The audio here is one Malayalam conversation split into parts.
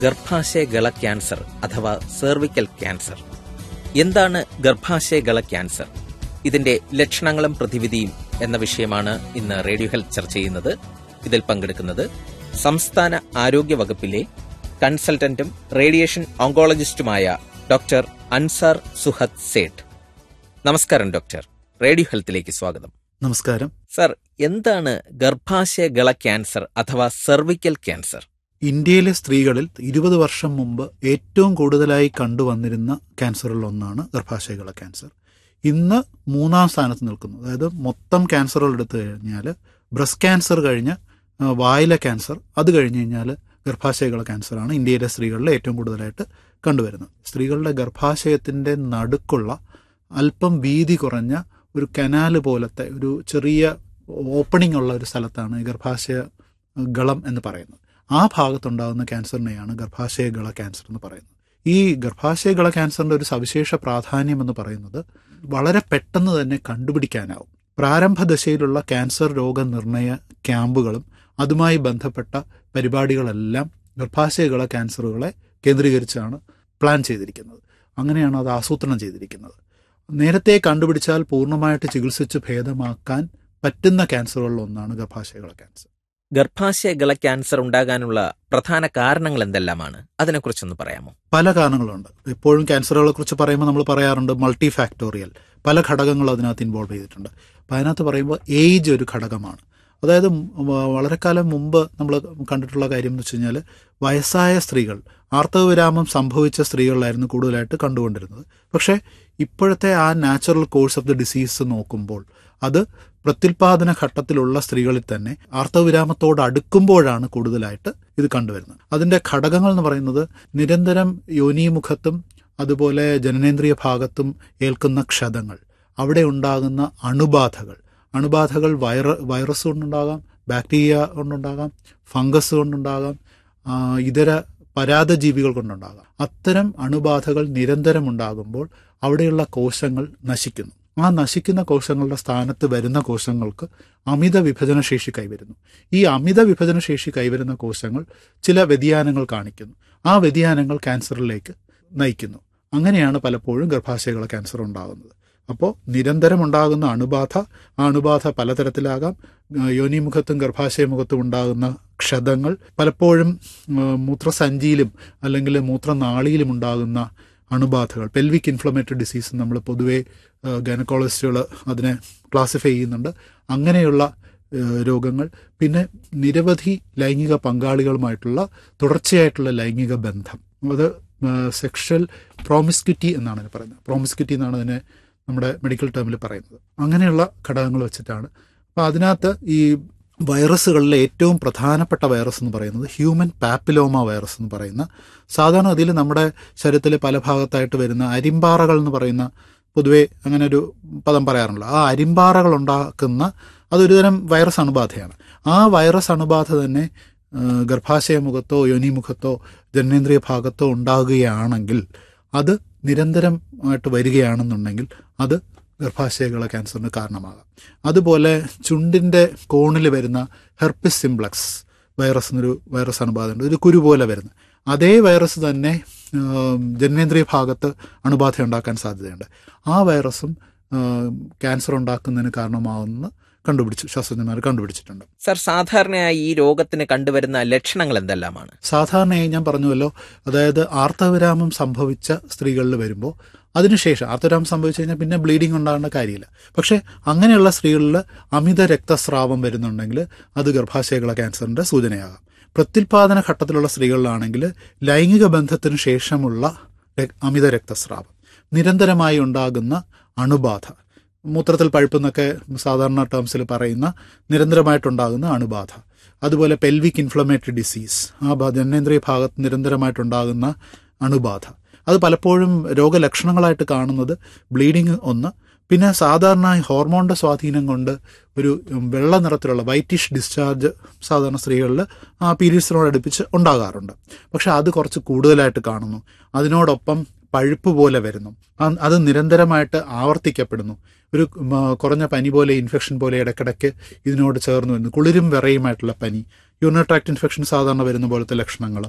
ഗർഭാശയഗള ക്യാൻസർ അഥവാ സെർവിക്കൽ ക്യാൻസർ എന്താണ് ഗർഭാശയഗള ക്യാൻസർ ഇതിന്റെ ലക്ഷണങ്ങളും പ്രതിവിധിയും എന്ന വിഷയമാണ് ഇന്ന് റേഡിയോ ഹെൽത്ത് ചർച്ച ചെയ്യുന്നത് ഇതിൽ പങ്കെടുക്കുന്നത് സംസ്ഥാന ആരോഗ്യ വകുപ്പിലെ കൺസൾട്ടന്റും റേഡിയേഷൻ ഓങ്കോളജിസ്റ്റുമായ ഡോക്ടർ അൻസാർ സുഹദ് സേഠ് നമസ്കാരം ഡോക്ടർ റേഡിയോ ഹെൽത്തിലേക്ക് സ്വാഗതം നമസ്കാരം സർ എന്താണ് ഗർഭാശയഗള ക്യാൻസർ അഥവാ സെർവിക്കൽ ക്യാൻസർ ഇന്ത്യയിലെ സ്ത്രീകളിൽ ഇരുപത് വർഷം മുമ്പ് ഏറ്റവും കൂടുതലായി കണ്ടുവന്നിരുന്ന ക്യാൻസറുകളിൽ ഒന്നാണ് ഗർഭാശയകള ക്യാൻസർ ഇന്ന് മൂന്നാം സ്ഥാനത്ത് നിൽക്കുന്നു അതായത് മൊത്തം ക്യാൻസറുകൾ എടുത്തു കഴിഞ്ഞാൽ ബ്രസ്റ്റ് ക്യാൻസർ കഴിഞ്ഞ് ആ, വായിലെ ക്യാൻസർ അത് കഴിഞ്ഞ് കഴിഞ്ഞാൽ ഗർഭാശയകള ക്യാൻസറാണ് ഇന്ത്യയിലെ സ്ത്രീകളിൽ ഏറ്റവും കൂടുതലായിട്ട് കണ്ടുവരുന്നത് സ്ത്രീകളുടെ ഗർഭാശയത്തിൻ്റെ നടുക്കുള്ള അല്പം വീതി കുറഞ്ഞ ഒരു കനാല് പോലത്തെ ഒരു ചെറിയ ഓപ്പണിംഗ് ഉള്ള ഒരു സ്ഥലത്താണ് ഈ ഗർഭാശയ ഗളം എന്ന് പറയുന്നത് ആ ഭാഗത്തുണ്ടാകുന്ന ക്യാൻസറിനെയാണ് ഗർഭാശയഗള ക്യാൻസർ എന്ന് പറയുന്നത് ഈ ഗർഭാശയഗള ക്യാൻസറിന്റെ ഒരു സവിശേഷ പ്രാധാന്യം എന്ന് പറയുന്നത് വളരെ പെട്ടെന്ന് തന്നെ കണ്ടുപിടിക്കാനാവും പ്രാരംഭ ദശയിലുള്ള ക്യാൻസർ രോഗനിർണയ ക്യാമ്പുകളും അതുമായി ബന്ധപ്പെട്ട പരിപാടികളെല്ലാം ഗർഭാശയഗള ക്യാൻസറുകളെ കേന്ദ്രീകരിച്ചാണ് പ്ലാൻ ചെയ്തിരിക്കുന്നത് അങ്ങനെയാണ് അത് ആസൂത്രണം ചെയ്തിരിക്കുന്നത് നേരത്തെ കണ്ടുപിടിച്ചാൽ പൂർണ്ണമായിട്ട് ചികിത്സിച്ച് ഭേദമാക്കാൻ പറ്റുന്ന ക്യാൻസറുകളിൽ ഒന്നാണ് ഗർഭാശയഗള ക്യാൻസർ ഗർഭാശയഗള ക്യാൻസർ ഉണ്ടാകാനുള്ള പ്രധാന കാരണങ്ങൾ എന്തെല്ലാമാണ് അതിനെക്കുറിച്ചൊന്ന് പറയാമോ പല കാരണങ്ങളുണ്ട് എപ്പോഴും ക്യാൻസറുകളെ കുറിച്ച് പറയുമ്പോൾ നമ്മൾ പറയാറുണ്ട് മൾട്ടി ഫാക്ടോറിയൽ പല ഘടകങ്ങളും അതിനകത്ത് ഇൻവോൾവ് ചെയ്തിട്ടുണ്ട് അപ്പം അതിനകത്ത് പറയുമ്പോൾ ഏജ് ഒരു ഘടകമാണ് അതായത് വ- വളരെ കാലം മുമ്പ് നമ്മൾ കണ്ടിട്ടുള്ള കാര്യം എന്ന് വെച്ച് കഴിഞ്ഞാൽ വയസ്സായ സ്ത്രീകൾ ആർത്തവവിരാമം സംഭവിച്ച സ്ത്രീകളിലായിരുന്നു കൂടുതലായിട്ട് കണ്ടുകൊണ്ടിരുന്നത് പക്ഷേ ഇപ്പോഴത്തെ ആ natural course of the disease നോക്കുമ്പോൾ അത് പ്രത്യുൽപാദന ഘട്ടത്തിലുള്ള സ്ത്രീകളിൽ തന്നെ ആർത്തവവിരാമത്തോട് അടുക്കുമ്പോഴാണ് കൂടുതലായിട്ട് ഇത് കണ്ടുവരുന്നത് അതിന്റെ ഘടകങ്ങൾ എന്ന് പറയുന്നത് നിരന്തരം യോനിമുഖത്തും അതുപോലെ ജനനേന്ദ്രിയ ഭാഗത്തും ഏൽക്കുന്ന ക്ഷതങ്ങൾ അവിടെ ഉണ്ടാകുന്ന അണുബാധകൾ അണുബാധകൾ വൈറ വൈറസ് കൊണ്ടുണ്ടാകാം ബാക്ടീരിയ കൊണ്ടുണ്ടാകാം ഫംഗസ് കൊണ്ടുണ്ടാകാം ആ, ഇതര പരാതജീവികൾ കൊണ്ടുണ്ടാകാം അത്തരം അണുബാധകൾ നിരന്തരം ഉണ്ടാകുമ്പോൾ അവിടെയുള്ള കോശങ്ങൾ നശിക്കുന്നു ആ നശിക്കുന്ന കോശങ്ങളുടെ സ്ഥാനത്ത് വരുന്ന കോശങ്ങൾക്ക് അമിത വിഭജനശേഷി കൈവരുന്നു ഈ അമിത വിഭജനശേഷി കൈവരുന്ന കോശങ്ങൾ ചില വ്യതിയാനങ്ങൾ കാണിക്കുന്നു ആ വ്യതിയാനങ്ങൾ ക്യാൻസറിലേക്ക് നയിക്കുന്നു അങ്ങനെയാണ് പലപ്പോഴും ഗർഭാശയകള ക്യാൻസർ ഉണ്ടാകുന്നത് അപ്പോൾ നിരന്തരം ഉണ്ടാകുന്ന അണുബാധ ആ അണുബാധ പലതരത്തിലാകാം ആ, യോനിമുഖത്തും ഗർഭാശയമുഖത്തും ഉണ്ടാകുന്ന ക്ഷതങ്ങൾ പലപ്പോഴും ആ, മൂത്രസഞ്ചിയിലും അല്ലെങ്കിൽ മൂത്രനാളിയിലും ഉണ്ടാകുന്ന അണുബാധകൾ പെൽവിക് ഇൻഫ്ലമേറ്ററി ഡിസീസ് നമ്മൾ പൊതുവേ ഗൈനക്കോളജിസ്റ്റുകൾ അതിനെ ക്ലാസിഫൈ ചെയ്യുന്നുണ്ട് അങ്ങനെയുള്ള ഏഹ്, രോഗങ്ങൾ പിന്നെ നിരവധി ലൈംഗിക പങ്കാളികളുമായിട്ടുള്ള തുടർച്ചയായിട്ടുള്ള ലൈംഗിക ബന്ധം അത് സെക്ഷൽ പ്രോമിസ്ക്യൂറ്റി എന്നാണ് അതിന് പറയുന്നത് പ്രോമിസ്ക്യൂറ്റി എന്നാണ് അതിനെ നമ്മുടെ മെഡിക്കൽ ടേമിൽ പറയുന്നത് അങ്ങനെയുള്ള ഘടകങ്ങൾ വെച്ചിട്ടാണ് അപ്പോൾ അതിനകത്ത് ഈ വൈറസുകളിലെ ഏറ്റവും പ്രധാനപ്പെട്ട വൈറസ് എന്ന് പറയുന്നത് ഹ്യൂമൻ പാപ്പിലോമ വൈറസ് എന്ന് പറയുന്ന സാധാരണ അതിൽ നമ്മുടെ ശരീരത്തിലെ പല ഭാഗത്തായിട്ട് വരുന്ന അരിമ്പാറകൾ എന്ന് പറയുന്ന പൊതുവെ അങ്ങനെ ഒരു പദം പറയാറുണ്ടല്ലോ ആ അരിമ്പാറകൾ ഉണ്ടാക്കുന്ന അതൊരു തരം വൈറസ് അണുബാധയാണ് ആ വൈറസ് അണുബാധ തന്നെ ആ, ഗർഭാശയമുഖത്തോ യോനിമുഖത്തോ ജനനേന്ദ്രിയ ഭാഗത്തോ ഉണ്ടാകുകയാണെങ്കിൽ അത് നിരന്തരമായിട്ട് വരികയാണെന്നുണ്ടെങ്കിൽ അത് ഗർഭാശയകള ക്യാൻസറിന് കാരണമാകാം അതുപോലെ ചുണ്ടിൻ്റെ കോണിൽ വരുന്ന ഹെർപ്പിസ് സിംപ്ലക്സ് വൈറസ് എന്നൊരു വൈറസ് അണുബാധയുണ്ട് ഒരു കുരു പോലെ വരുന്ന അതേ വൈറസ് തന്നെ ആം, ജനനേന്ദ്രിയ ഭാഗത്ത് അണുബാധ ഉണ്ടാക്കാൻ സാധ്യതയുണ്ട് ആ വൈറസും ആം, ക്യാൻസർ ഉണ്ടാക്കുന്നതിന് കാരണമാവുമെന്ന് കണ്ടുപിടിച്ചു ശാസ്ത്രജ്ഞന്മാർ കണ്ടുപിടിച്ചിട്ടുണ്ട് സർ സാധാരണയായി ഈ രോഗത്തിന് കണ്ടുവരുന്ന ലക്ഷണങ്ങൾ എന്തെല്ലാമാണ് സാധാരണയായി ഞാൻ പറഞ്ഞുവല്ലോ അതായത് ആർത്തവിരാമം സംഭവിച്ച സ്ത്രീകളിൽ വരുമ്പോൾ അതിനുശേഷം ആർത്തവിരാമം സംഭവിച്ചു കഴിഞ്ഞാൽ പിന്നെ ബ്ലീഡിംഗ് ഉണ്ടാകേണ്ട കാര്യമില്ല പക്ഷേ അങ്ങനെയുള്ള സ്ത്രീകളിൽ അമിത രക്തസ്രാവം വരുന്നുണ്ടെങ്കിൽ അത് ഗർഭാശയകള ക്യാൻസറിന്റെ സൂചനയാകാം പ്രത്യുൽപാദന ഘട്ടത്തിലുള്ള സ്ത്രീകളിലാണെങ്കിൽ ലൈംഗിക ബന്ധത്തിന് ശേഷമുള്ള ര- അമിത രക്തസ്രാവം നിരന്തരമായി ഉണ്ടാകുന്ന അണുബാധ മൂത്രത്തിൽ പഴുപ്പെന്നൊക്കെ സാധാരണ ടേംസിൽ പറയുന്ന നിരന്തരമായിട്ടുണ്ടാകുന്ന അണുബാധ അതുപോലെ പെൽവിക് ഇൻഫ്ലമേറ്ററി ഡിസീസ് ആ ഭാ- ജനനേന്ദ്രിയ ഭാഗത്ത് നിരന്തരമായിട്ടുണ്ടാകുന്ന അണുബാധ അത് പലപ്പോഴും രോഗലക്ഷണങ്ങളായിട്ട് കാണുന്നത് ബ്ലീഡിങ് ഒന്ന് പിന്നെ സാധാരണ ഈ ഹോർമോണിന്റെ സ്വാധീനം കൊണ്ട് ഒരു ഉം, വെള്ള നിറത്തിലുള്ള വൈറ്റിഷ് ഡിസ്ചാർജ് സാധാരണ സ്ത്രീകളിൽ ആ പീരീഡ്സിനോട് അടുപ്പിച്ച് ഉണ്ടാകാറുണ്ട് പക്ഷെ അത് കുറച്ച് കൂടുതലായിട്ട് കാണുന്നു അതിനോടൊപ്പം പഴുപ്പ് പോലെ വരുന്നു ആ- അത് നിരന്തരമായിട്ട് ആവർത്തിക്കപ്പെടുന്നു ഒരു ഉം, ആ, കുറഞ്ഞ പനി പോലെ ഇൻഫെക്ഷൻ പോലെ ഇടയ്ക്കിടയ്ക്ക് ഇതിനോട് ചേർന്ന് വരുന്നു കുളിരും വിറയുമായിട്ടുള്ള പനി യൂറിനറി ട്രാക്ട് ഇൻഫെക്ഷൻ സാധാരണ വരുന്ന പോലത്തെ ലക്ഷണങ്ങൾ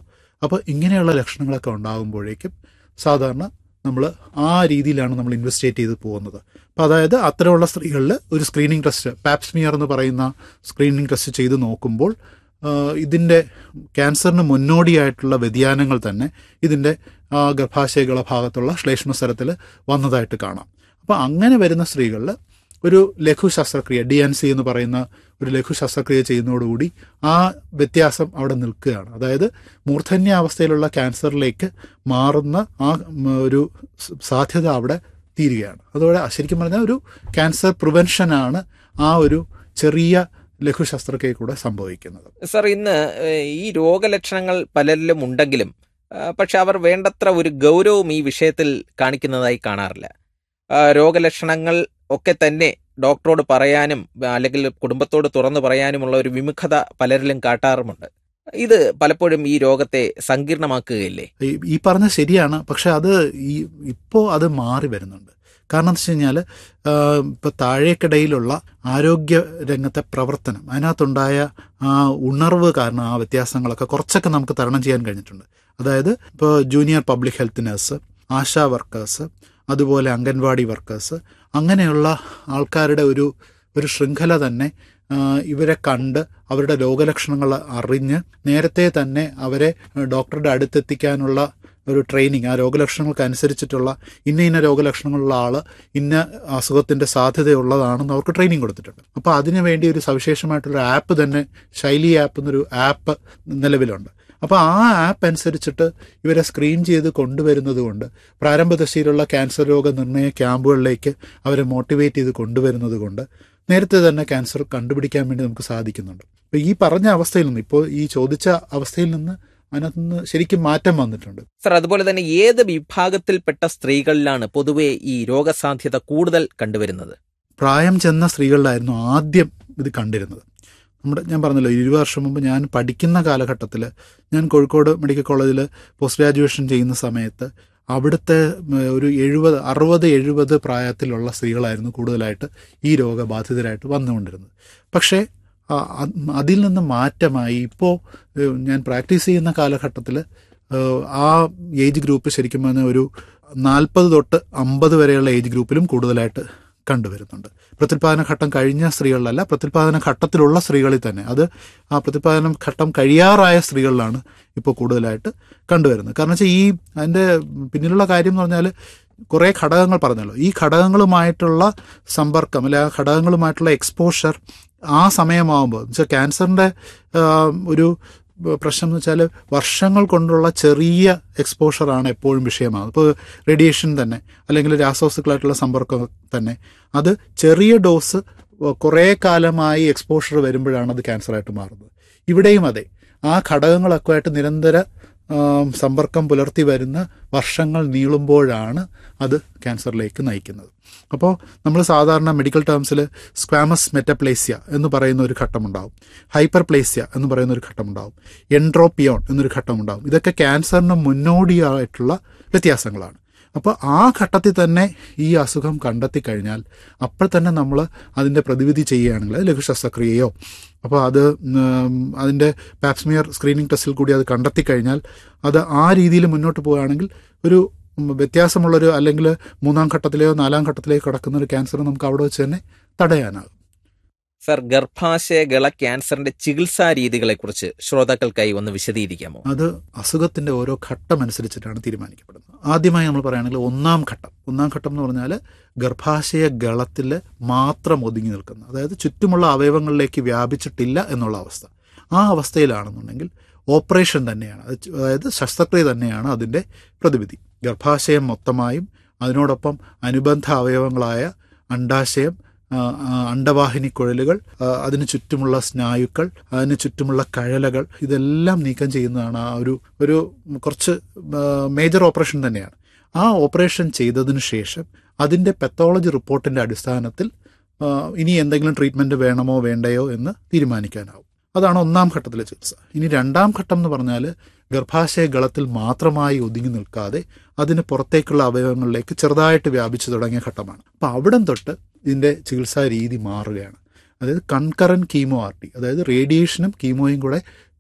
അപ്പോൾ ഇങ്ങനെയുള്ള ലക്ഷണങ്ങളൊക്കെ ഉണ്ടാകുമ്പോഴേക്കും സാധാരണ നമ്മൾ ആ രീതിയിലാണ് നമ്മൾ ഇൻവെസ്റ്റിഗേറ്റ് ചെയ്ത് പോകുന്നത് അപ്പോൾ അതായത് അത്തരമുള്ള സ്ത്രീകളിൽ ഒരു സ്ക്രീനിങ് ടെസ്റ്റ് പാപ്സ്മിയർ എന്ന് പറയുന്ന സ്ക്രീനിങ് ടെസ്റ്റ് ചെയ്ത് നോക്കുമ്പോൾ ഇതിൻ്റെ ക്യാൻസറിന് മുന്നോടിയായിട്ടുള്ള വ്യതിയാനങ്ങൾ തന്നെ ഇതിൻ്റെ ഗർഭാശയകള ഭാഗത്തുള്ള ശ്ലേഷ്മസ്തരത്തിൽ വന്നതായിട്ട് കാണാം അപ്പോൾ അങ്ങനെ വരുന്ന സ്ത്രീകളിൽ ഒരു ലഘു ശസ്ത്രക്രിയ ഡി എൻ സി എന്ന് പറയുന്ന ഒരു ലഘു ശസ്ത്രക്രിയ ചെയ്യുന്നതോടുകൂടി ആ വ്യത്യാസം അവിടെ നിൽക്കുകയാണ് അതായത് മൂർധന്യാവസ്ഥയിലുള്ള ക്യാൻസറിലേക്ക് മാറുന്ന ആ ഒരു സാധ്യത അവിടെ തീരുകയാണ് അതോടെ ശരിക്കും പറഞ്ഞാൽ ഒരു ക്യാൻസർ പ്രിവെൻഷനാണ് ആ ഒരു ചെറിയ ലഘു ശസ്ത്രക്രിയ കൂടെ സംഭവിക്കുന്നത് സർ ഇന്ന് ഈ രോഗലക്ഷണങ്ങൾ പലരിലും ഉണ്ടെങ്കിലും പക്ഷെ അവർ വേണ്ടത്ര ഒരു ഗൗരവം ഈ വിഷയത്തിൽ കാണിക്കുന്നതായി കാണാറില്ല രോഗലക്ഷണങ്ങൾ ഒക്കെ തന്നെ ഡോക്ടറോട് പറയാനും അല്ലെങ്കിൽ കുടുംബത്തോട് തുറന്നു പറയാനുമുള്ള ഒരു വിമുഖത പലരിലും കാട്ടാറുമുണ്ട് ഇത് പലപ്പോഴും ഈ രോഗത്തെ സങ്കീർണമാക്കുകയില്ലേ ഈ പറഞ്ഞ ശരിയാണ് പക്ഷെ അത് ഈ ഇപ്പോൾ അത് മാറി വരുന്നുണ്ട് കാരണം എന്താ വെച്ച് കഴിഞ്ഞാൽ ഇപ്പോൾ താഴേക്കിടയിലുള്ള ആരോഗ്യ രംഗത്തെ പ്രവർത്തനം അതിനകത്തുണ്ടായ ആ ഉണർവ് കാരണം ആ വ്യത്യാസങ്ങളൊക്കെ കുറച്ചൊക്കെ നമുക്ക് തരണം ചെയ്യാൻ കഴിഞ്ഞിട്ടുണ്ട് അതായത് ഇപ്പോൾ junior public health nurse ASHA workers അതുപോലെ അംഗൻവാടി വർക്കേഴ്സ് അങ്ങനെയുള്ള ആൾക്കാരുടെ ഒരു ഒരു ശൃംഖല തന്നെ ഇവരെ കണ്ട് അവരുടെ രോഗലക്ഷണങ്ങൾ അറിഞ്ഞ് നേരത്തെ തന്നെ അവരെ ഡോക്ടറുടെ അടുത്തെത്തിക്കാനുള്ള ഒരു ട്രെയിനിങ് ആ രോഗലക്ഷണങ്ങൾക്ക് അനുസരിച്ചിട്ടുള്ള ഇന്ന ഇന്ന രോഗലക്ഷണങ്ങളുള്ള ആൾ ഇന്ന അസുഖത്തിൻ്റെ സാധ്യതയുള്ളതാണെന്ന് അവർക്ക് ട്രെയിനിങ് കൊടുത്തിട്ടുണ്ട് അപ്പോൾ അതിനു വേണ്ടി ഒരു സവിശേഷമായിട്ടുള്ള ആപ്പ് തന്നെ ശൈലി ആപ്പ് എന്നൊരു ആപ്പ് നിലവിലുണ്ട് അപ്പോൾ ആ ആപ്പ് അനുസരിച്ചിട്ട് ഇവരെ സ്ക്രീൻ ചെയ്ത് കൊണ്ടുവരുന്നത് കൊണ്ട് പ്രാരംഭദശയിലുള്ള ക്യാൻസർ രോഗ നിർണയ ക്യാമ്പുകളിലേക്ക് അവരെ മോട്ടിവേറ്റ് ചെയ്ത് കൊണ്ടുവരുന്നത് കൊണ്ട് നേരത്തെ തന്നെ ക്യാൻസർ കണ്ടുപിടിക്കാൻ വേണ്ടി നമുക്ക് സാധിക്കുന്നുണ്ട് അപ്പോൾ ഈ പറഞ്ഞ അവസ്ഥയിൽ നിന്ന് ഇപ്പോൾ ഈ ചോദിച്ച അവസ്ഥയിൽ നിന്ന് അതിനകത്ത് നിന്ന് ശരിക്കും മാറ്റം വന്നിട്ടുണ്ട് സർ അതുപോലെ തന്നെ ഏത് വിഭാഗത്തിൽപ്പെട്ട സ്ത്രീകളിലാണ് പൊതുവെ ഈ രോഗസാധ്യത കൂടുതൽ കണ്ടുവരുന്നത് പ്രായം ചെന്ന സ്ത്രീകളിലായിരുന്നു ആദ്യം ഇത് കണ്ടിരുന്നത് നമ്മുടെ ഞാൻ പറഞ്ഞല്ലോ ഇരുപത് വർഷം മുമ്പ് ഞാൻ പഠിക്കുന്ന കാലഘട്ടത്തിൽ ഞാൻ കോഴിക്കോട് മെഡിക്കൽ കോളേജിൽ പോസ്റ്റ് ഗ്രാജുവേഷൻ ചെയ്യുന്ന സമയത്ത് അവിടുത്തെ ഒരു എഴുപത് അറുപത് എഴുപത് പ്രായത്തിലുള്ള സ്ത്രീകളായിരുന്നു കൂടുതലായിട്ട് ഈ രോഗബാധിതരായിട്ട് വന്നുകൊണ്ടിരുന്നത് പക്ഷേ അതിൽ നിന്ന് മാറ്റമായി ഇപ്പോൾ ഞാൻ പ്രാക്ടീസ് ചെയ്യുന്ന കാലഘട്ടത്തിൽ ആ ഏജ് ഗ്രൂപ്പ് ശരിക്കും പറഞ്ഞാൽ ഒരു നാൽപ്പത് തൊട്ട് അമ്പത് വരെയുള്ള ഏജ് ഗ്രൂപ്പിലും കൂടുതലായിട്ട് കണ്ടുവരുന്നുണ്ട് പ്രത്യുൽപാദന ഘട്ടം കഴിഞ്ഞ സ്ത്രീകളിലല്ല പ്രത്യുൽപാദന ഘട്ടത്തിലുള്ള സ്ത്രീകളിൽ തന്നെ അത് ആ പ്രത്യുൽപാദന ഘട്ടം കഴിയാറായ സ്ത്രീകളിലാണ് ഇപ്പോൾ കൂടുതലായിട്ട് കണ്ടുവരുന്നത് കാരണം വെച്ചാൽ ഈ അതിൻ്റെ പിന്നിലുള്ള കാര്യം എന്ന് പറഞ്ഞാൽ കുറേ ഘടകങ്ങൾ പറഞ്ഞല്ലോ ഈ ഘടകങ്ങളുമായിട്ടുള്ള സമ്പർക്കം അല്ലെ ആ ഘടകങ്ങളുമായിട്ടുള്ള എക്സ്പോഷർ ആ സമയമാകുമ്പോൾ വെച്ചാൽ ക്യാൻസറിൻ്റെ ഒരു പ്രശ്നം എന്ന് വെച്ചാൽ വർഷങ്ങൾ കൊണ്ടുള്ള ചെറിയ എക്സ്പോഷറാണ് എപ്പോഴും വിഷയമാകുന്നത് ഇപ്പോൾ റേഡിയേഷൻ തന്നെ അല്ലെങ്കിൽ രാസവസ്തുക്കളായിട്ടുള്ള സമ്പർക്കം തന്നെ അത് ചെറിയ ഡോസ് കുറേ കാലമായി എക്സ്പോഷർ വരുമ്പോഴാണ് അത് ക്യാൻസറായിട്ട് മാറുന്നത് ഇവിടെയും അതെ ആ ഘടകങ്ങളൊക്കെ ആയിട്ട് നിരന്തര സമ്പർക്കം പുലർത്തി വരുന്ന വർഷങ്ങൾ നീളുമ്പോഴാണ് അത് ക്യാൻസറിലേക്ക് നയിക്കുന്നത് അപ്പോൾ നമ്മൾ സാധാരണ മെഡിക്കൽ ടേംസിൽ സ്ക്വാമസ് മെറ്റപ്ലേസ്യ എന്ന് പറയുന്ന ഒരു ഘട്ടമുണ്ടാവും ഹൈപ്പർപ്ലേസ്യ എന്ന് പറയുന്ന ഒരു ഘട്ടമുണ്ടാവും എൻട്രോപ്പിയോൺ എന്നൊരു ഘട്ടമുണ്ടാവും ഇതൊക്കെ ക്യാൻസറിന് മുന്നോടിയായിട്ടുള്ള വ്യത്യാസങ്ങളാണ് അപ്പോൾ ആ ഘട്ടത്തിൽ തന്നെ ഈ അസുഖം കണ്ടെത്തി കഴിഞ്ഞാൽ അപ്പോൾ തന്നെ നമ്മൾ അതിൻ്റെ പ്രതിവിധി ചെയ്യുകയാണെങ്കിൽ ലഘു ശസ്ത്രക്രിയയോ അപ്പോൾ അത് അതിൻ്റെ പാപ്സ്മിയർ സ്ക്രീനിങ് ടെസ്റ്റിൽ കൂടി അത് കണ്ടെത്തി കഴിഞ്ഞാൽ അത് ആ രീതിയിൽ മുന്നോട്ട് പോവുകയാണെങ്കിൽ ഒരു വ്യത്യാസമുള്ളൊരു അല്ലെങ്കിൽ മൂന്നാം ഘട്ടത്തിലെയോ നാലാം ഘട്ടത്തിലേക്കോ കിടക്കുന്ന ഒരു ക്യാൻസർ നമുക്ക് അവിടെ വെച്ച് തന്നെ തടയാനാകും സർ ഗർഭാശയകള ക്യാൻസറിന്റെ ചികിത്സാ രീതികളെ കുറിച്ച് ശ്രോതാക്കൾക്കായി ഒന്ന് വിശദീകരിക്കാമോ അത് അസുഖത്തിന്റെ ഓരോ ഘട്ടം അനുസരിച്ചിട്ടാണ് തീരുമാനിക്കപ്പെടുന്നത് ആദ്യമായി നമ്മൾ പറയുകയാണെങ്കിൽ ഒന്നാം ഘട്ടം ഒന്നാം ഘട്ടം എന്ന് പറഞ്ഞാൽ ഗർഭാശയ ഗളത്തിൽ മാത്രം ഒതുങ്ങി നിൽക്കുന്ന അതായത് ചുറ്റുമുള്ള അവയവങ്ങളിലേക്ക് വ്യാപിച്ചിട്ടില്ല എന്നുള്ള അവസ്ഥ ആ അവസ്ഥയിലാണെന്നുണ്ടെങ്കിൽ ഓപ്പറേഷൻ തന്നെയാണ് അതായത് ശസ്ത്രക്രിയ തന്നെയാണ് അതിൻ്റെ പ്രതിവിധി ഗർഭാശയം മൊത്തമായും അതിനോടൊപ്പം അനുബന്ധ അവയവങ്ങളായ അണ്ടാശയം അണ്ടവാഹിനി കുഴലുകൾ അതിന് ചുറ്റുമുള്ള സ്നായുക്കൾ അതിന് ചുറ്റുമുള്ള കഴലകൾ ഇതെല്ലാം നീക്കം ചെയ്യുന്നതാണ് ആ ഒരു ഒരു കുറച്ച് മേജർ ഓപ്പറേഷൻ തന്നെയാണ് ആ ഓപ്പറേഷൻ ചെയ്തതിന് ശേഷം അതിൻ്റെ പെത്തോളജി റിപ്പോർട്ടിൻ്റെ അടിസ്ഥാനത്തിൽ ഇനി എന്തെങ്കിലും ട്രീറ്റ്മെൻറ്റ് വേണമോ വേണ്ടയോ എന്ന് തീരുമാനിക്കാനാവും അതാണ് ഒന്നാം ഘട്ടത്തിലെ ചികിത്സ ഇനി രണ്ടാം ഘട്ടം എന്ന് പറഞ്ഞാൽ ഗർഭാശയ ഗളത്തിൽ മാത്രമായി ഒതുങ്ങി നിൽക്കാതെ അതിന് പുറത്തേക്കുള്ള അവയവങ്ങളിലേക്ക് ചെറുതായിട്ട് വ്യാപിച്ചു തുടങ്ങിയ ഘട്ടമാണ് അപ്പോൾ അവിടം തൊട്ട് ഇതിൻ്റെ ചികിത്സാ രീതി മാറുകയാണ് അതായത് കൺകറൻറ്റ് കീമോ ആർ ടി അതായത് റേഡിയേഷനും കീമോയും കൂടെ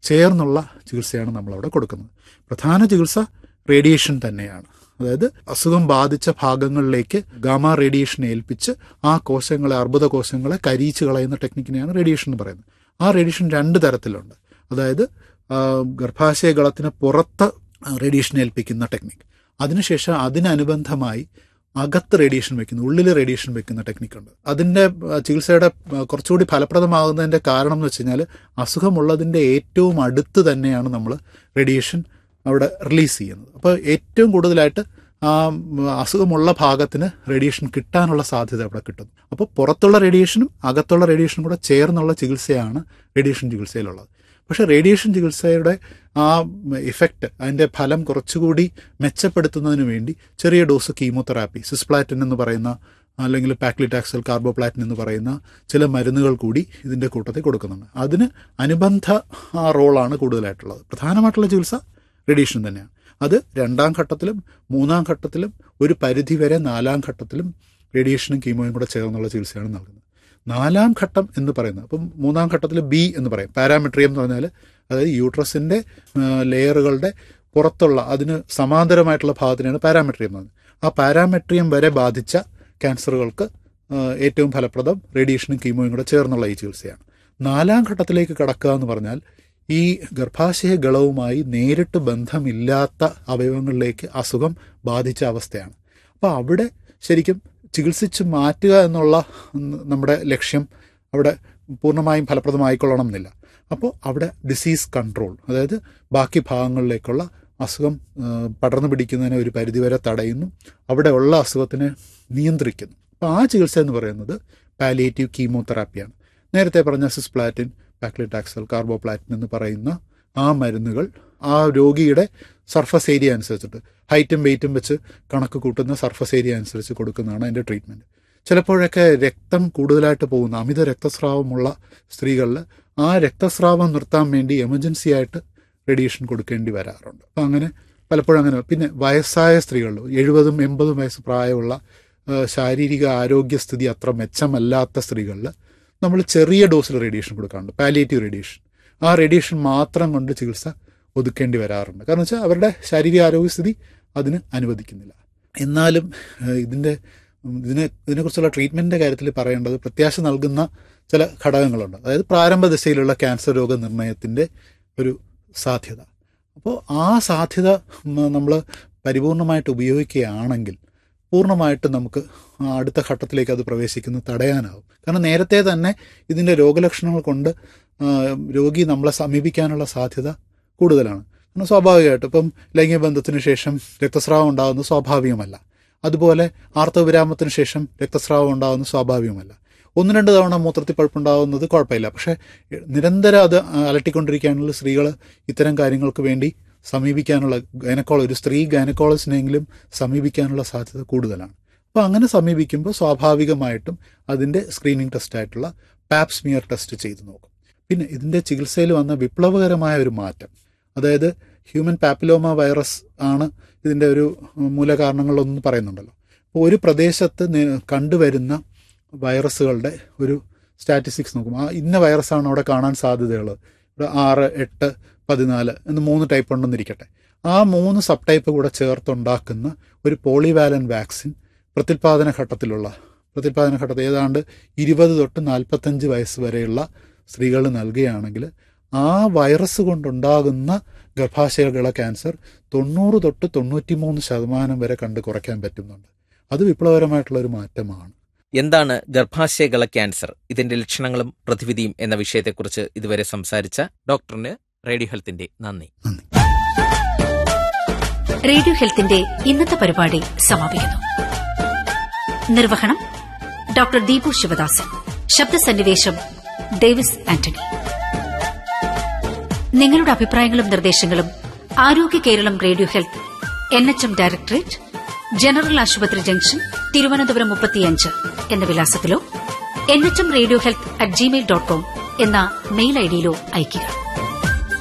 ചേർന്നുള്ള ചികിത്സയാണ് നമ്മളവിടെ കൊടുക്കുന്നത് പ്രധാന ചികിത്സ റേഡിയേഷൻ തന്നെയാണ് അതായത് അസുഖം ബാധിച്ച ഭാഗങ്ങളിലേക്ക് ഗാമ റേഡിയേഷൻ ഏൽപ്പിച്ച് ആ കോശങ്ങളെ അർബുദ കോശങ്ങളെ കരിയിച്ച് കളയുന്ന ടെക്നിക്കിനെയാണ് റേഡിയേഷൻ എന്ന് പറയുന്നത് ആ റേഡിയേഷൻ രണ്ട് തരത്തിലുണ്ട് അതായത് ആ, ഗർഭാശയകളത്തിന് പുറത്ത് റേഡിയേഷൻ ഏൽപ്പിക്കുന്ന ടെക്നിക്ക് അതിനുശേഷം അതിനനുബന്ധമായി അകത്ത് റേഡിയേഷൻ വെക്കുന്ന ഉള്ളിൽ റേഡിയേഷൻ വെക്കുന്ന ടെക്നിക്കുണ്ട് അതിൻ്റെ ആ, ചികിത്സയുടെ ആ, കുറച്ചുകൂടി ഫലപ്രദമാകുന്നതിൻ്റെ കാരണം എന്ന് വെച്ച് കഴിഞ്ഞാൽ അസുഖമുള്ളതിൻ്റെ ഏറ്റവും അടുത്ത് തന്നെയാണ് നമ്മൾ റേഡിയേഷൻ അവിടെ റിലീസ് ചെയ്യുന്നത് അപ്പോൾ ഏറ്റവും കൂടുതലായിട്ട് ആ ഉം, അസുഖമുള്ള ഭാഗത്തിന് റേഡിയേഷൻ കിട്ടാനുള്ള സാധ്യത അവിടെ കിട്ടുന്നു അപ്പോൾ പുറത്തുള്ള റേഡിയേഷനും അകത്തുള്ള റേഡിയേഷനും കൂടെ ചേർന്നുള്ള ചികിത്സയാണ് റേഡിയേഷൻ ചികിത്സയിലുള്ളത് പക്ഷേ റേഡിയേഷൻ ചികിത്സയുടെ ആ ഇഫക്റ്റ് അതിൻ്റെ ഫലം കുറച്ചുകൂടി മെച്ചപ്പെടുത്തുന്നതിന് വേണ്ടി ചെറിയ ഡോസ് കീമോതെറാപ്പി സിസ്പ്ലാറ്റിൻ എന്ന് പറയുന്ന അല്ലെങ്കിൽ പാക്ലിറ്റാക്സൽ കാർബോപ്ലാറ്റിൻ എന്ന് പറയുന്ന ചില മരുന്നുകൾ കൂടി ഇതിൻ്റെ കൂട്ടത്തിൽ കൊടുക്കുന്നുണ്ട് അതിന് അനുബന്ധ ആ റോളാണ് കൂടുതലായിട്ടുള്ളത് പ്രധാനമായിട്ടുള്ള ചികിത്സ റേഡിയേഷൻ തന്നെയാണ് അത് രണ്ടാം ഘട്ടത്തിലും മൂന്നാം ഘട്ടത്തിലും ഒരു പരിധിവരെ നാലാം ഘട്ടത്തിലും റേഡിയേഷനും കീമോയും കൂടെ ചേർന്നുള്ള ചികിത്സയാണ് നൽകുന്നത് നാലാം ഘട്ടം എന്ന് പറയുന്നത് അപ്പം മൂന്നാം ഘട്ടത്തിൽ ബി എന്ന് പറയും പാരാമെട്രിയം എന്ന് പറഞ്ഞാൽ അതായത് യൂട്രസിൻ്റെ ലെയറുകളുടെ പുറത്തുള്ള അതിന് സമാന്തരമായിട്ടുള്ള ഭാഗത്തിനാണ് പാരാമെട്രിയം എന്ന് പറയുന്നത് ആ പാരാമെട്രിയം വരെ ബാധിച്ച ക്യാൻസറുകൾക്ക് ആ, ഏറ്റവും ഫലപ്രദം റേഡിയേഷനും കീമോയും കൂടെ ചേർന്നുള്ള ഈ ചികിത്സയാണ് നാലാം ഘട്ടത്തിലേക്ക് കടക്കുക എന്ന് പറഞ്ഞാൽ ഈ ഗർഭാശയ ഗളവുമായി നേരിട്ട് ബന്ധമില്ലാത്ത അവയവങ്ങളിലേക്ക് അസുഖം ബാധിച്ച അവസ്ഥയാണ് അപ്പോൾ അവിടെ ശരിക്കും ചികിത്സിച്ച് മാറ്റുക എന്നുള്ള ഉം, നമ്മുടെ ലക്ഷ്യം അവിടെ പൂർണ്ണമായും ഫലപ്രദമായിക്കൊള്ളണം എന്നില്ല അപ്പോൾ അവിടെ ഡിസീസ് കൺട്രോൾ അതായത് ബാക്കി ഭാഗങ്ങളിലേക്കുള്ള അസുഖം ആ, പടർന്നു പിടിക്കുന്നതിനെ ഒരു പരിധിവരെ തടയുന്നു അവിടെ ഉള്ള അസുഖത്തിനെ നിയന്ത്രിക്കുന്നു അപ്പോൾ ആ ചികിത്സ എന്ന് പറയുന്നത് പാലിയേറ്റീവ് കീമോതെറാപ്പിയാണ് നേരത്തെ പറഞ്ഞ സിസ്പ്ലാറ്റിൻ പാക്ലിറ്റാക്സൽ കാർബോപ്ലാറ്റിൻ എന്ന് പറയുന്ന ആ മരുന്നുകൾ ആ രോഗിയുടെ സർഫസ് ഏരിയ അനുസരിച്ചിട്ട് ഹൈറ്റും വെയിറ്റും വെച്ച് കണക്ക് കൂട്ടുന്ന സർഫസ് ഏരിയ അനുസരിച്ച് കൊടുക്കുന്നതാണ് അതിൻ്റെ ട്രീറ്റ്മെൻറ്റ് ചിലപ്പോഴൊക്കെ രക്തം കൂടുതലായിട്ട് പോകുന്ന അമിത രക്തസ്രാവമുള്ള സ്ത്രീകളിൽ ആ രക്തസ്രാവം നിർത്താൻ വേണ്ടി എമർജൻസി ആയിട്ട് റേഡിയേഷൻ കൊടുക്കേണ്ടി വരാറുണ്ട് അപ്പം അങ്ങനെ പലപ്പോഴും അങ്ങനെ പിന്നെ വയസ്സായ സ്ത്രീകളിൽ എഴുപതും എൺപതും വയസ്സ് പ്രായമുള്ള ആ, ശാരീരിക ആരോഗ്യസ്ഥിതി അത്ര മെച്ചമല്ലാത്ത സ്ത്രീകളിൽ നമ്മൾ ചെറിയ ഡോസിൽ റേഡിയേഷൻ കൊടുക്കാറുണ്ട് പാലിയേറ്റീവ് റേഡിയേഷൻ ആ റേഡിയേഷൻ മാത്രം കൊണ്ട് ചികിത്സ ഒതുക്കേണ്ടി വരാറുണ്ട് കാരണം വെച്ചാൽ അവരുടെ ശാരീരിക ആരോഗ്യസ്ഥിതി അതിന് അനുവദിക്കുന്നില്ല എന്നാലും ഏഹ്, ഇതിൻ്റെ ഉം, ഇതിനെ ഇതിനെക്കുറിച്ചുള്ള ട്രീറ്റ്മെൻറ്റിൻ്റെ കാര്യത്തിൽ പറയേണ്ടത് പ്രത്യാശ നൽകുന്ന ചില ഘടകങ്ങളുണ്ട് അതായത് പ്രാരംഭ ദശയിലുള്ള ക്യാൻസർ രോഗനിർണയത്തിൻ്റെ ഒരു സാധ്യത അപ്പോൾ ആ സാധ്യത നമ്മൾ പരിപൂർണമായിട്ട് ഉപയോഗിക്കുകയാണെങ്കിൽ പൂർണ്ണമായിട്ട് നമുക്ക് ആ അടുത്ത ഘട്ടത്തിലേക്ക് അത് പ്രവേശിക്കുന്നത് തടയാനാവും കാരണം നേരത്തെ തന്നെ ഇതിൻ്റെ രോഗലക്ഷണങ്ങൾ കൊണ്ട് ആ, രോഗി നമ്മളെ സമീപിക്കാനുള്ള സാധ്യത കൂടുതലാണ് കാരണം സ്വാഭാവികമായിട്ട് ഇപ്പം ലൈംഗിക ബന്ധത്തിന് ശേഷം രക്തസ്രാവം ഉണ്ടാകുന്നത് സ്വാഭാവികമല്ല അതുപോലെ ആർത്തവവിരാമത്തിന് ശേഷം രക്തസ്രാവം ഉണ്ടാകുന്നത് സ്വാഭാവികമല്ല ഒന്ന് രണ്ട് തവണ മൂത്രത്തിൽ പഴുപ്പുണ്ടാകുന്നത് കുഴപ്പമില്ല പക്ഷേ നിരന്തരം അത് അലട്ടിക്കൊണ്ടിരിക്കാനുള്ള സ്ത്രീകൾ ഇത്തരം കാര്യങ്ങൾക്ക് വേണ്ടി സമീപിക്കാനുള്ള ഗൈനക്കോള ഒരു സ്ത്രീ ഗൈനക്കോളജിനെങ്കിലും സമീപിക്കാനുള്ള സാധ്യത കൂടുതലാണ് അപ്പോൾ അങ്ങനെ സമീപിക്കുമ്പോൾ സ്വാഭാവികമായിട്ടും അതിൻ്റെ സ്ക്രീനിങ് ടെസ്റ്റായിട്ടുള്ള പാപ്സ്മിയർ ടെസ്റ്റ് ചെയ്ത് നോക്കും പിന്നെ ഇതിൻ്റെ ചികിത്സയിൽ വന്ന വിപ്ലവകരമായ ഒരു മാറ്റം അതായത് ഹ്യൂമൻ പാപ്പിലോമ വൈറസ് ആണ് ഇതിൻ്റെ ഒരു മൂലകാരണങ്ങളൊന്നും പറയുന്നുണ്ടല്ലോ അപ്പോൾ ഒരു പ്രദേശത്ത് നി- കണ്ടുവരുന്ന വൈറസുകളുടെ ഒരു സ്റ്റാറ്റിസ്റ്റിക്സ് നോക്കും ആ ഇന്ന വൈറസാണ് അവിടെ കാണാൻ സാധ്യതയുള്ളത് ഇവിടെ ആറ് എട്ട് പതിനാല് എന്ന് മൂന്ന് ടൈപ്പ് ഉണ്ടെന്നിരിക്കട്ടെ ആ മൂന്ന് സബ് ടൈപ്പ് കൂടെ ചേർത്തുണ്ടാക്കുന്ന ഒരു പോളിവാലൻ വാക്സിൻ പ്രത്യുൽപാദന ഘട്ടത്തിലുള്ള പ്രത്യുൽപാദന ഘട്ടത്തിൽ ഏതാണ്ട് ഇരുപത് തൊട്ട് നാൽപ്പത്തഞ്ച് വയസ്സ് വരെയുള്ള സ്ത്രീകൾ നൽകുകയാണെങ്കിൽ ആ വൈറസ് കൊണ്ടുണ്ടാകുന്ന ഗർഭാശയകള ക്യാൻസർ തൊണ്ണൂറ് തൊട്ട് തൊണ്ണൂറ്റിമൂന്ന് ശതമാനം വരെ കണ്ട് കുറയ്ക്കാൻ പറ്റുന്നുണ്ട് അത് വിപ്ലവകരമായിട്ടുള്ള ഒരു മാറ്റമാണ് എന്താണ് ഗർഭാശയകള ക്യാൻസർ ഇതിന്റെ ലക്ഷണങ്ങളും പ്രതിവിധിയും എന്ന വിഷയത്തെക്കുറിച്ച് ഇതുവരെ സംസാരിച്ച ഡോക്ടറിന് റേഡിയോ ഹെൽത്തിന്റെ നന്ദി നന്ദി റേഡിയോ ഹെൽത്തിന്റെ ഇന്നത്തെ പരിപാടി സമാപിക്കുന്നു നിർവഹണം ഡോക്ടർ ദീപു ശിവദാസൻ ശബ്ദസന്നിവേശം ഡേവിസ് ആന്റണി നിങ്ങളുടെ അഭിപ്രായങ്ങളും നിർദ്ദേശങ്ങളും ആരോഗ്യ Keralam radio health N H M directorate general ആശുപത്രി ജംഗ്ഷൻ തിരുവനന്തപുരം മുപ്പത്തിയഞ്ച് എന്ന വിലാസത്തിലോ N H M radio health at Gmail dot com എന്ന മെയിൽ ഐഡിയിലോ അയയ്ക്കുക